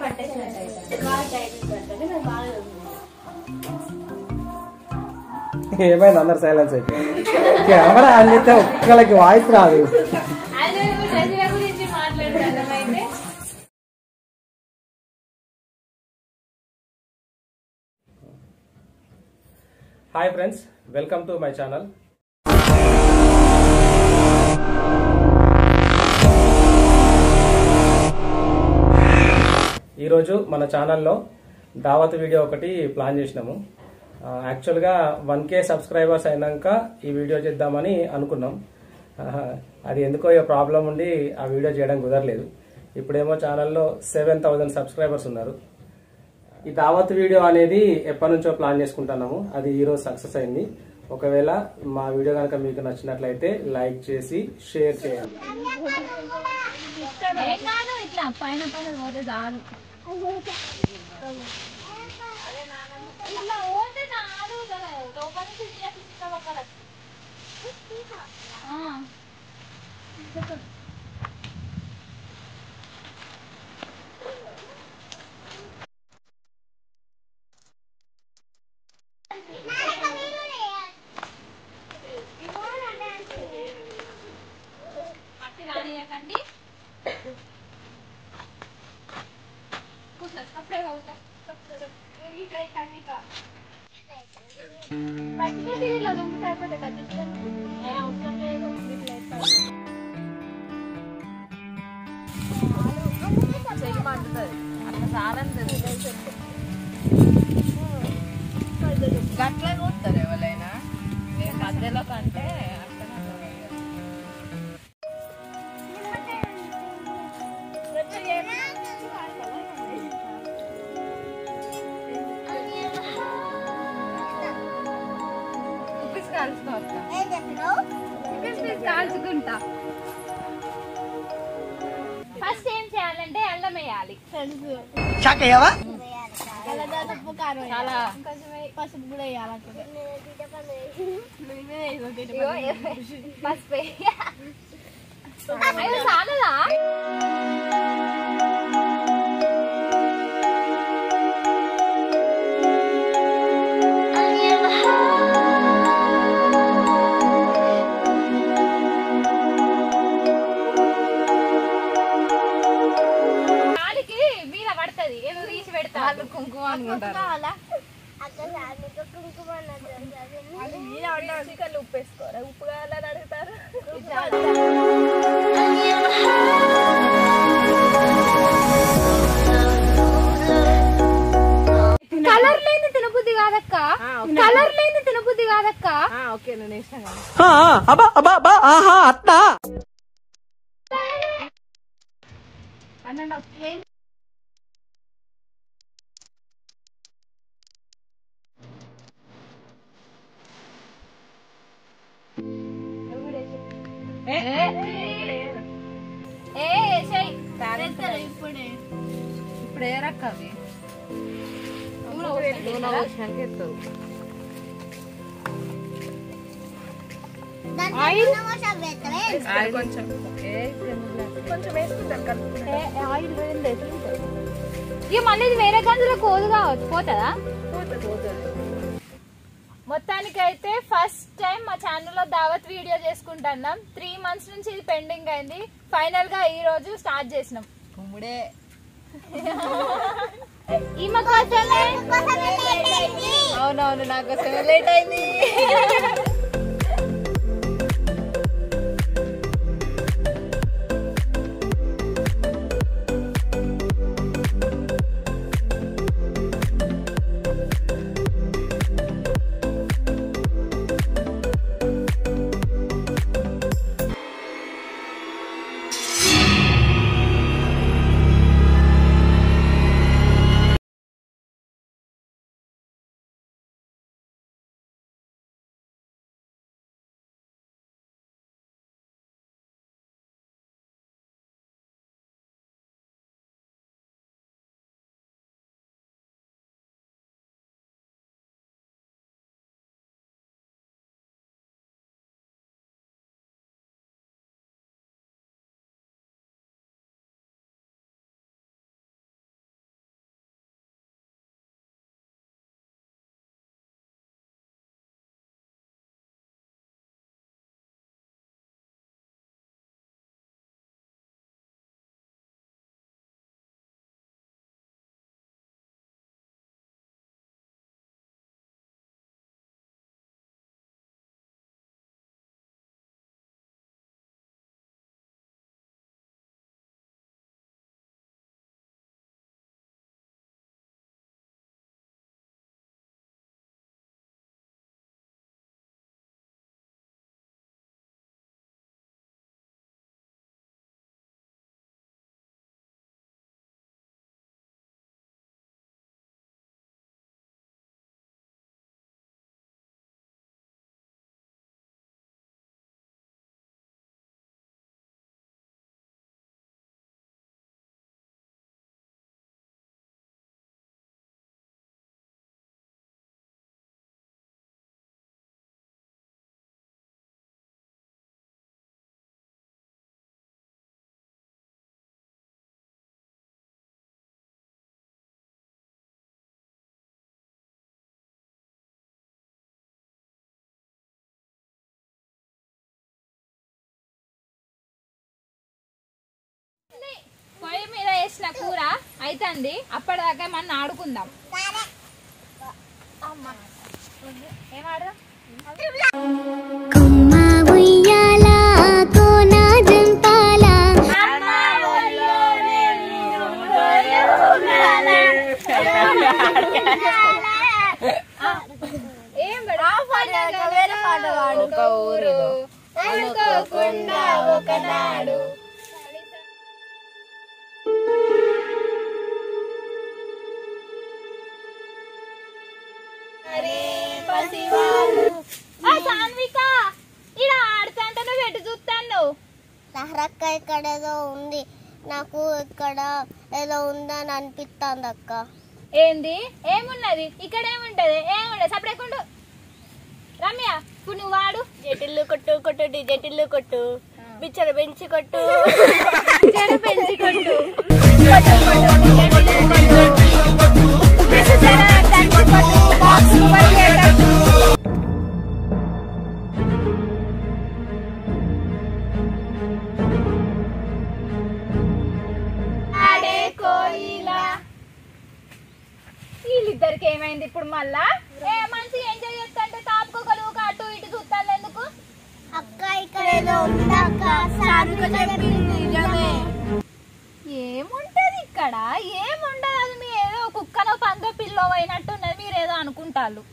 పట్టేసినట్టు అయితే బాగా టైట్ పట్టండి నేను బాగా చదువుకున్నాను. ఏమైంది అందరు సైలెన్స్ అయిపోయి కెమెరా ఆన్ చేస్తే ఒక్కళ్ళకి వాయిస్ రాదు అదే ప్రజల గురించి మాట్లాడుతున్నాం అయితే hi friends welcome to my channel ఈరోజు మన ఛానల్లో దావత్ వీడియో ఒకటి ప్లాన్ చేసినాము ఆ, యాక్చువల్గా వన్ కే సబ్స్క్రైబర్స్ అయినాక ఈ వీడియో చేద్దామని అనుకున్నాం ఆహా, అది ఎందుకో ఏ ప్రాబ్లం ఉండి ఆ వీడియో చేయడం కుదరలేదు ఇప్పుడేమో ఛానల్లో సెవెన్ థౌజండ్ సబ్స్క్రైబర్స్ ఉన్నారు ఈ దావత్ వీడియో అనేది ఎప్పటి నుంచో ప్లాన్ చేసుకుంటున్నాము అది ఈ రోజు సక్సెస్ అయింది ఒకవేళ మా వీడియో కనుక మీకు నచ్చినట్లయితే లైక్ చేసి షేర్ చేయండి ఏం కాదు ఇట్లా పైన పైన పోతే చాలు ఇట్లా పోతే చాలు కదా లోపల నుంచి తీసేస్తాం అక్కడ ఆ. మట్టి రానియకండి కూర్చో అప్పుడే అవుతా పచ్చిమిర్చి ఇలా దుమ్ము అయిపోతే కట్టించాను ఏ అవసరం లేదు ఇట్లా వేస్తాను. గట్ల కూర్తారు ఎవరైనా నేను మధ్యలో కంటే అట్లనే ఉప్పిసి కాల్చుకో అక్క కాల్చుకుంటా ఫస్ట్ ఏం చేయాలంటే అల్లం వేయాలి చాలా పసుపు కూడా వేయాలంటే పసుపు అయ్యో చాలదా కాలికి మీద పడుతుంది ఏదో తీసి పెడతా వాళ్ళు కుంకుమ అనుకుంటారు ఉప్పు వేసుకోరా ఉప్పు కావాలని అడుగుతారు కలర్ లేని తినబుద్ధి కాదక్క కలర్ లేని తినబుద్ధి కాదక్క ఓకే నేను వేసాను ఏ ఏసేయ్. ఇప్పుడే ఇప్పుడు ఏ రక్క అవి నూనె పోసినాక నూనె పోసినాక ఎత్తారు కొంచెం కొంచెం వేసుకుంటారు కలుపుకుంటారు ఏ, ఆయిల్ వేయండి, ఎట్లుంటది? ఇక మళ్ళీ ఇది వేరే గంజులో కోదుగా పోతుందా పోతుంది పోతుంది మొత్తానికి అయితే ఫస్ట్ టైం మా ఛానల్లో దావత్ వీడియో చేసుకుంటున్నాం త్రీ మంత్స్ నుంచి ఇది పెండింగ్ అయింది ఫైనల్ గా ఈ రోజు స్టార్ట్ చేసినాం కుమ్ముడే ఈమె కోసమే అవునవును నాకు లేట్ అయింది చేసిన కూర అయితుంది అప్పటిదాకా మనం ఆడుకుందాం ఏం ఆడదాం కొమ్మ ఉయ్యాల కోన జంపాల ఏం వేరే పాట ఒక ఊరు అనుకోకుండా ఒకనాడు ఆ, సాన్విక ఇలా ఆడుతుంటే నువ్వు ఎటు చూస్తాను లహరక్క ఇక్కడ ఏదో ఉంది నాకు ఇక్కడ ఏదో ఉందని అనిపిస్తుంది అక్క ఏంది ఏమున్నది ఇక్కడ ఏముంటది ఏముండదు సపరేకుండు రమ్య ఇప్పుడు నువ్వు వాడు జటిల్లు కొట్టు కొట్టు జటిల్లు కొట్టు బిచ్చర బెంచి కొట్టు చెడు పెంచి కొట్టు ఆడే కోయిలా వీళ్ళిద్దరికి ఏమైంది ఇప్పుడు మళ్ళా ఏ మంచిగా ఎంజాయ్ చేస్తుంటే తాపుకోగలు అటు ఇటు చూస్తాను ఎందుకు అక్క ఇక్కడ ఏదో ఉంది అక్క సారుకు చెప్పింది నిజమే ఏముంటది ఇక్కడ ఏముండదు అది మీ ఏదో కుక్కనో పందో పిల్లో అయినట్టున్నది మీరు ఏదో అనుకుంటారు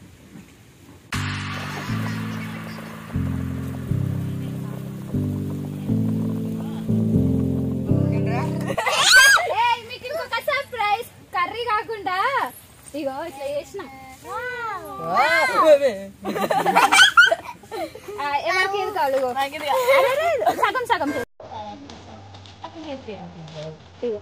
ఏయ్, మీకు ఇంకొక సర్ప్రైజ్ కర్రీ కాకుండా ఇగో ఇట్లా చేసిన ఆ, ఎవరికి ఇది కావాలి ఇగో. అరే, అరే, సగం సగం చేయి. ఇగో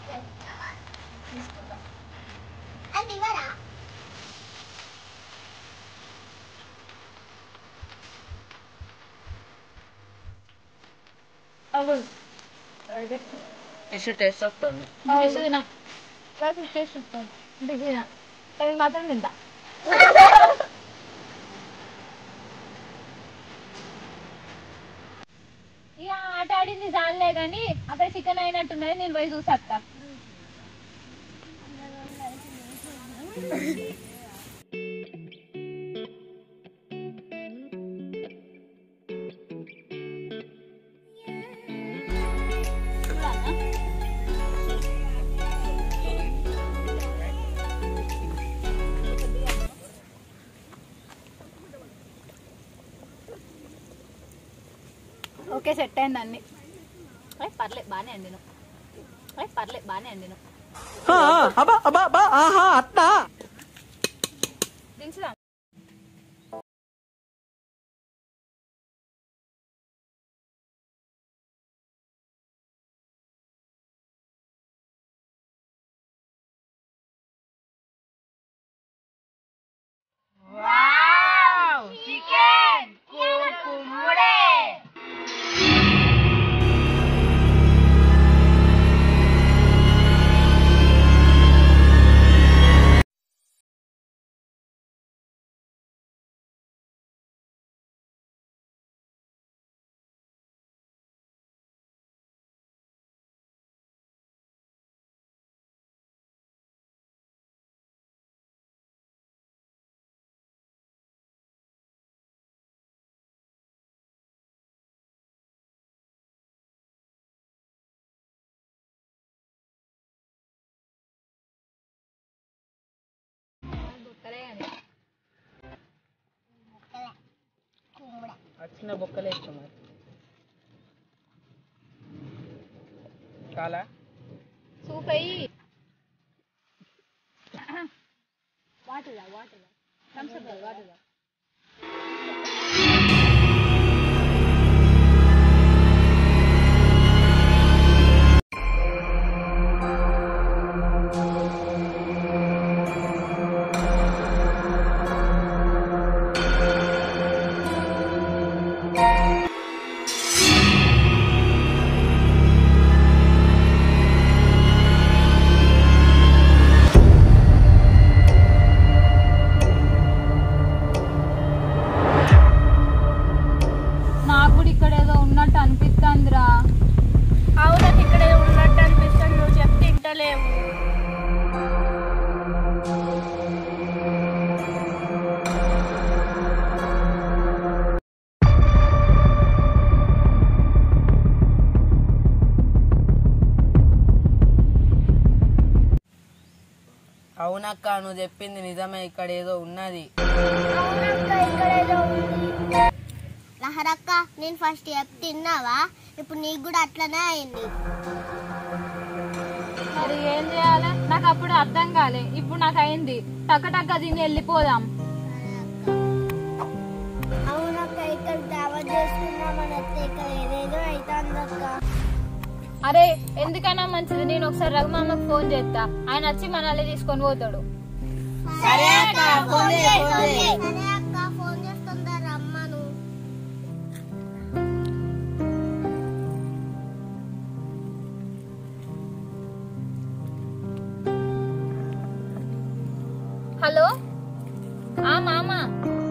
మాత్రం తింటా ఇక ఆట ఆడింది చాలే కానీ అక్కడ చికెన్ అయినట్టున్నది నేను పోయి చూసేస్తా ఓకే సెట్ అయింది అన్ని పర్లే బానే అండి నువ్వు పర్లే బానే అండి నువ్వు దించుదా వచ్చిన బొక్కలే ఇష్టం మరి చాలా సూప్ అయ్యి వాటర్ వాటర్ థమ్స్అప్ వాటర్ ఆ అవునక్క నువ్వు చెప్పింది నిజమే ఇక్కడ ఏదో ఉన్నది అవునక్క ఇక్కడ ఏదో ఉంది లహరక్క నేను ఫస్ట్ చెప్పి తిన్నావా ఇప్పుడు నీకు కూడా అట్లనే అయింది మరి ఏం చేయాలి నాకు అప్పుడు అర్థం కాలే ఇప్పుడు నాకు అయింది టక్క టక్క తిని వెళ్ళిపోదాం అవునక్క ఇక్కడ దావత్ చేసుకున్నామని వస్తే ఇక్కడ ఏదేదో అవుతుందక్క అరే ఎందుకైనా మంచిది నేను ఒకసారి రఘుమామకు ఫోన్ చేస్తా ఆయన వచ్చి మనల్ని తీసుకొని పోతాడు సరే అక్క ఫోన్ సరే అక్క ఫోన్ చేస్తుందా రమ్మను హలో ఆ మామ